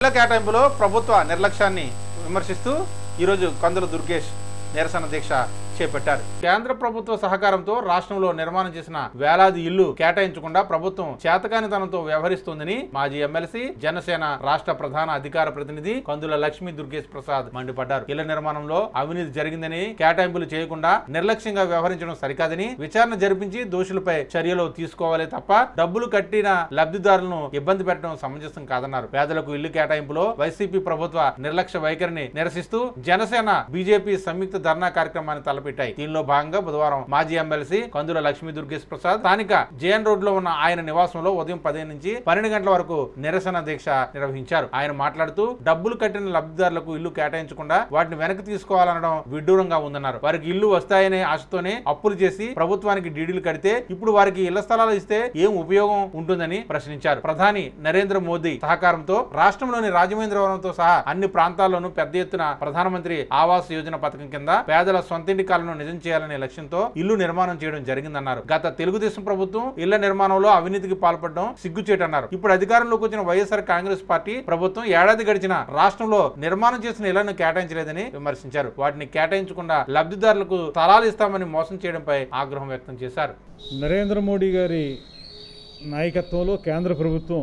ఇళ్ల కేటాయింపులో ప్రభుత్వ నిర్లక్ష్యాన్ని విమర్శిస్తూ ఈరోజు కందుల దుర్గేష్ నిరసన దీక్ష చేపట్టారు కేంద్ర ప్రభుత్వ సహకారంతో రాష్ట్రంలో నిర్మాణం చేసిన వేలాది ఇల్లు కేటాయించకుండా ప్రభుత్వం చేతకానితనంతో వ్యవహరిస్తోందని మాజీ ఎమ్మెల్సీ జనసేన రాష్ట్ర ప్రధాన అధికార ప్రతినిధి కందుల లక్ష్మీ దుర్గేష్ ప్రసాద్ మండిపడ్డారు ఇళ్ల నిర్మాణంలో అవినీతి జరిగిందని కేటాయింపులు చేయకుండా నిర్లక్ష్యంగా వ్యవహరించడం సరికాదని విచారణ జరిపించి దోషులపై చర్యలు తీసుకోవాలి తప్ప డబ్బులు కట్టిన లబ్ధిదారులను ఇబ్బంది పెట్టడం సమంజసం కాదన్నారు పేదలకు ఇల్లు కేటాయింపులో వైసీపీ ప్రభుత్వ నిర్లక్ష్య వైఖరిని నిరసిస్తూ జనసేన బీజేపీ సంయుక్త ధర్నా కార్యక్రమాన్ని తలపెట్టాయి దీనిలో భాగంగా బుధవారం మాజీ ఎమ్మెల్సీ కందుల లక్ష్మీ దుర్గేష్ ప్రసాద్ స్థానిక జేఎన్ రోడ్ లో ఉన్న ఆయన నివాసంలో ఉదయం పదిహేను నుంచి పన్నెండు గంటల వరకు నిరసన దీక్ష నిర్వహించారు ఆయన మాట్లాడుతూ డబ్బులు కట్టిన లబ్ధిదారులకు ఇల్లు కేటాయించకుండా వాటిని వెనక్కి తీసుకోవాలనడం విడ్డూరంగా ఉందన్నారు వారికి ఇల్లు వస్తాయనే ఆశతోనే అప్పులు చేసి ప్రభుత్వానికి డీడీలు కడితే ఇప్పుడు వారికి ఇళ్ల స్థలాలు ఇస్తే ఏం ఉపయోగం ఉంటుందని ప్రశ్నించారు ప్రధాని నరేంద్ర మోదీ సహకారంతో రాష్ట్రంలోని రాజమహేంద్రవరంతో సహా అన్ని ప్రాంతాల్లోనూ పెద్ద ఎత్తున ప్రధానమంత్రి ఆవాస్ యోజన పథకం కింద పేదల సొంతింటి కాలను నిజం చేయాలనే లక్ష్యంతో ఇల్లు నిర్మాణం చేయడం జరిగిందన్నారు గత తెలుగుదేశం ప్రభుత్వం ఇళ్ల నిర్మాణంలో అవినీతికి పాల్పడడం సిగ్గుచేటన్నారు ఇప్పుడు అధికారంలోకి వచ్చిన వైఎస్ఆర్ కాంగ్రెస్ పార్టీ ప్రభుత్వం ఏడాది గడిచిన రాష్ట్రంలో నిర్మాణం చేసిన ఇళ్లను కేటాయించలేదని విమర్శించారు వాటిని కేటాయించకుండా లబ్ధిదారులకు స్థలాలు ఇస్తామని మోసం చేయడంపై ఆగ్రహం వ్యక్తం చేశారు నరేంద్ర మోడీ గారి నాయకత్వంలో కేంద్ర ప్రభుత్వం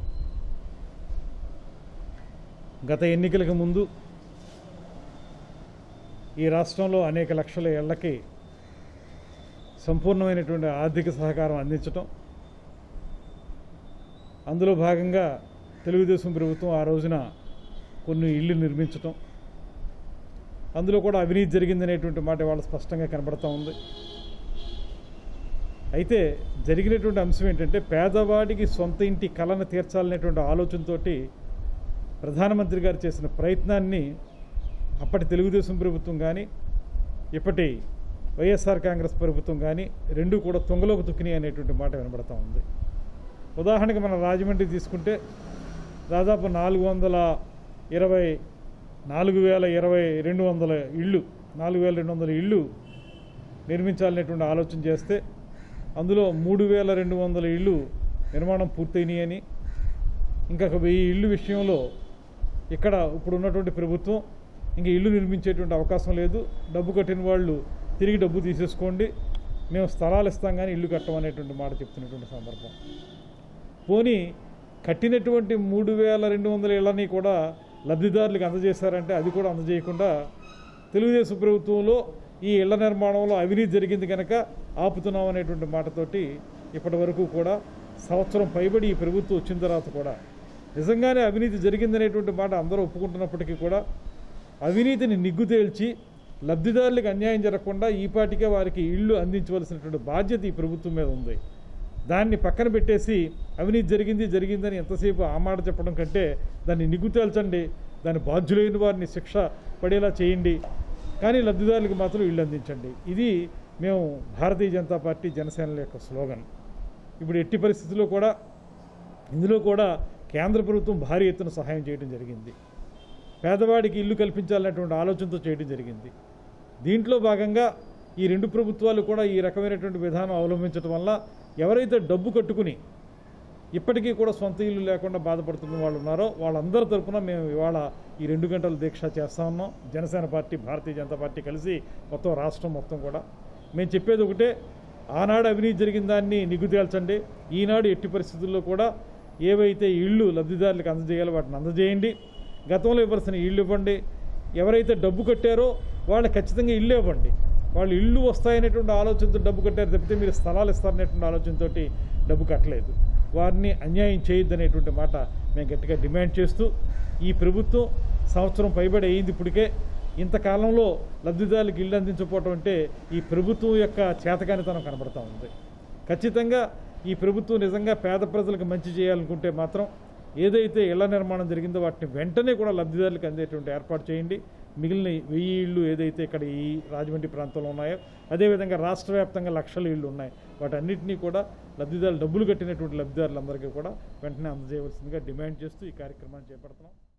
గత ఎన్నికలకు ముందు ఈ రాష్ట్రంలో అనేక లక్షల ఏళ్లకి సంపూర్ణమైనటువంటి ఆర్థిక సహకారం అందించటం అందులో భాగంగా తెలుగుదేశం ప్రభుత్వం ఆ రోజున కొన్ని ఇళ్ళు నిర్మించటం అందులో కూడా అవినీతి జరిగిందనేటువంటి మాట వాళ్ళ స్పష్టంగా కనబడతా ఉంది అయితే జరిగినటువంటి అంశం ఏంటంటే పేదవాడికి సొంత ఇంటి కళను తీర్చాలనేటువంటి ఆలోచనతోటి ప్రధానమంత్రి గారు చేసిన ప్రయత్నాన్ని అప్పటి తెలుగుదేశం ప్రభుత్వం కానీ ఇప్పటి వైఎస్ఆర్ కాంగ్రెస్ ప్రభుత్వం కానీ రెండూ కూడా తొంగలోకి తొక్కినాయి అనేటువంటి మాట వినబడతా ఉంది ఉదాహరణకి మన రాజమండ్రి తీసుకుంటే దాదాపు నాలుగు వందల ఇరవై నాలుగు వేల ఇరవై రెండు వందల ఇళ్ళు నాలుగు వేల రెండు వందల ఇళ్ళు నిర్మించాలనేటువంటి ఆలోచన చేస్తే అందులో మూడు వేల రెండు వందల ఇళ్ళు నిర్మాణం పూర్తయినాయని ఇంకా ఒక వెయ్యి ఇళ్ళు విషయంలో ఇక్కడ ఇప్పుడు ఉన్నటువంటి ప్రభుత్వం ఇంక ఇల్లు నిర్మించేటువంటి అవకాశం లేదు డబ్బు కట్టిన వాళ్ళు తిరిగి డబ్బు తీసేసుకోండి మేము స్థలాలు ఇస్తాం కానీ ఇల్లు కట్టమనేటువంటి మాట చెప్తున్నటువంటి సందర్భం పోనీ కట్టినటువంటి మూడు వేల రెండు వందల ఇళ్ళని కూడా లబ్ధిదారులకు అందజేశారంటే అది కూడా అందజేయకుండా తెలుగుదేశం ప్రభుత్వంలో ఈ ఇళ్ల నిర్మాణంలో అవినీతి జరిగింది కనుక ఆపుతున్నాం అనేటువంటి మాటతోటి ఇప్పటి వరకు కూడా సంవత్సరం పైబడి ఈ ప్రభుత్వం వచ్చిన తర్వాత కూడా నిజంగానే అవినీతి జరిగిందనేటువంటి మాట అందరూ ఒప్పుకుంటున్నప్పటికీ కూడా అవినీతిని నిగ్గు తేల్చి లబ్ధిదారులకు అన్యాయం జరగకుండా ఈ పాటికే వారికి ఇళ్ళు అందించవలసినటువంటి బాధ్యత ఈ ప్రభుత్వం మీద ఉంది దాన్ని పక్కన పెట్టేసి అవినీతి జరిగింది జరిగిందని ఎంతసేపు ఆ మాట చెప్పడం కంటే దాన్ని నిగ్గు తేల్చండి దాని బాధ్యులైన వారిని శిక్ష పడేలా చేయండి కానీ లబ్ధిదారులకు మాత్రం ఇల్లు అందించండి ఇది మేము భారతీయ జనతా పార్టీ జనసేనల యొక్క స్లోగన్ ఇప్పుడు ఎట్టి పరిస్థితుల్లో కూడా ఇందులో కూడా కేంద్ర ప్రభుత్వం భారీ ఎత్తున సహాయం చేయడం జరిగింది పేదవాడికి ఇల్లు కల్పించాలనేటువంటి ఆలోచనతో చేయడం జరిగింది దీంట్లో భాగంగా ఈ రెండు ప్రభుత్వాలు కూడా ఈ రకమైనటువంటి విధానం అవలంబించడం వల్ల ఎవరైతే డబ్బు కట్టుకుని ఇప్పటికీ కూడా సొంత ఇల్లు లేకుండా బాధపడుతున్న వాళ్ళు ఉన్నారో వాళ్ళందరి తరపున మేము ఇవాళ ఈ రెండు గంటల దీక్ష చేస్తా ఉన్నాం జనసేన పార్టీ భారతీయ జనతా పార్టీ కలిసి మొత్తం రాష్ట్రం మొత్తం కూడా మేము చెప్పేది ఒకటే ఆనాడు అవినీతి జరిగిన దాన్ని నిగ్గు తేల్చండి ఈనాడు ఎట్టి పరిస్థితుల్లో కూడా ఏవైతే ఇళ్ళు లబ్ధిదారులకు అందజేయాలో వాటిని అందజేయండి గతంలో ఇవ్వాల్సిన ఇళ్ళు ఇవ్వండి ఎవరైతే డబ్బు కట్టారో వాళ్ళు ఖచ్చితంగా ఇల్లు ఇవ్వండి వాళ్ళు ఇల్లు వస్తాయనేటువంటి ఆలోచనతో డబ్బు కట్టారు తప్పితే మీరు స్థలాలు ఇస్తారనేటువంటి ఆలోచనతోటి డబ్బు కట్టలేదు వారిని అన్యాయం చేయొద్దనేటువంటి మాట మేము గట్టిగా డిమాండ్ చేస్తూ ఈ ప్రభుత్వం సంవత్సరం పైబడి అయింది ఇప్పటికే ఇంతకాలంలో లబ్ధిదారులకు ఇల్లు అందించకపోవటం అంటే ఈ ప్రభుత్వం యొక్క చేతకానితనం కనబడతా ఉంది ఖచ్చితంగా ఈ ప్రభుత్వం నిజంగా పేద ప్రజలకు మంచి చేయాలనుకుంటే మాత్రం ఏదైతే ఇళ్ల నిర్మాణం జరిగిందో వాటిని వెంటనే కూడా లబ్ధిదారులకు అందేటువంటి ఏర్పాటు చేయండి మిగిలిన వెయ్యి ఇళ్ళు ఏదైతే ఇక్కడ ఈ రాజమండ్రి ప్రాంతంలో ఉన్నాయో అదేవిధంగా రాష్ట్ర వ్యాప్తంగా లక్షల ఇళ్ళు ఉన్నాయి వాటన్నిటినీ కూడా లబ్ధిదారులు డబ్బులు కట్టినటువంటి లబ్ధిదారులందరికీ కూడా వెంటనే అందజేయవలసిందిగా డిమాండ్ చేస్తూ ఈ కార్యక్రమాన్ని చేపడుతున్నాం